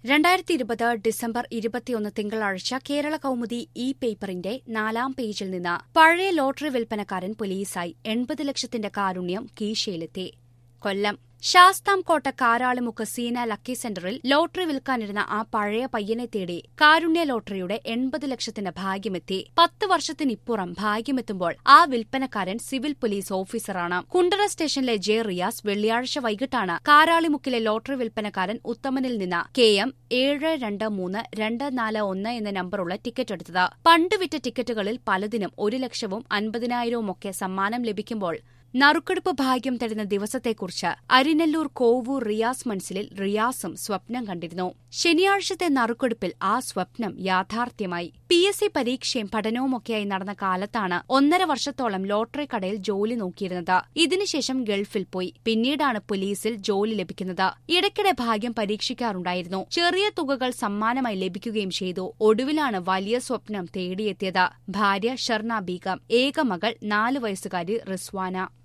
രണ്ടായിരത്തി ഇരുപത് ഡിസംബർ ഇരുപത്തിയൊന്ന് തിങ്കളാഴ്ച കേരള കൗമുദി ഇ പേപ്പറിന്റെ നാലാം പേജിൽ നിന്ന് പഴയ ലോട്ടറി വിൽപ്പനക്കാരൻ പോലീസായി എൺപത് ലക്ഷത്തിന്റെ കാരുണ്യം കീശയിലെത്തി കൊല്ലം ശാസ്താംകോട്ട കാരാളിമുക്ക് സീന ലക്കി സെന്ററിൽ ലോട്ടറി വിൽക്കാനിരുന്ന ആ പഴയ പയ്യനെ തേടി കാരുണ്യ ലോട്ടറിയുടെ എൺപത് ലക്ഷത്തിന്റെ ഭാഗ്യമെത്തി പത്ത് വർഷത്തിനിപ്പുറം ഭാഗ്യമെത്തുമ്പോൾ ആ വിൽപ്പനക്കാരൻ സിവിൽ പോലീസ് ഓഫീസറാണ് കുണ്ടറ സ്റ്റേഷനിലെ ജെ റിയാസ് വെള്ളിയാഴ്ച വൈകിട്ടാണ് കാരാളിമുക്കിലെ ലോട്ടറി വിൽപ്പനക്കാരൻ ഉത്തമനിൽ നിന്ന് കെ എം ഏഴ് രണ്ട് മൂന്ന് രണ്ട് നാല് ഒന്ന് എന്ന നമ്പറുള്ള ടിക്കറ്റ് എടുത്തത് പണ്ട് വിറ്റ ടിക്കറ്റുകളിൽ പലതിനും ഒരു ലക്ഷവും അൻപതിനായിരവും ഒക്കെ സമ്മാനം ലഭിക്കുമ്പോൾ നറുക്കെടുപ്പ് ഭാഗ്യം തരുന്ന ദിവസത്തെക്കുറിച്ച് അരിനെല്ലൂർ കോവൂർ റിയാസ് മൻസിലിൽ റിയാസും സ്വപ്നം കണ്ടിരുന്നു ശനിയാഴ്ചത്തെ നറുക്കെടുപ്പിൽ ആ സ്വപ്നം യാഥാർത്ഥ്യമായി പി എസ് സി പരീക്ഷയും പഠനവുമൊക്കെയായി നടന്ന കാലത്താണ് ഒന്നര വർഷത്തോളം ലോട്ടറി കടയിൽ ജോലി നോക്കിയിരുന്നത് ഇതിനുശേഷം ഗൾഫിൽ പോയി പിന്നീടാണ് പോലീസിൽ ജോലി ലഭിക്കുന്നത് ഇടയ്ക്കിടെ ഭാഗ്യം പരീക്ഷിക്കാറുണ്ടായിരുന്നു ചെറിയ തുകകൾ സമ്മാനമായി ലഭിക്കുകയും ചെയ്തു ഒടുവിലാണ് വലിയ സ്വപ്നം തേടിയെത്തിയത് ഭാര്യ ഷർണ ബീഗം ഏക മകൾ നാല് വയസ്സുകാരി റിസ്വാന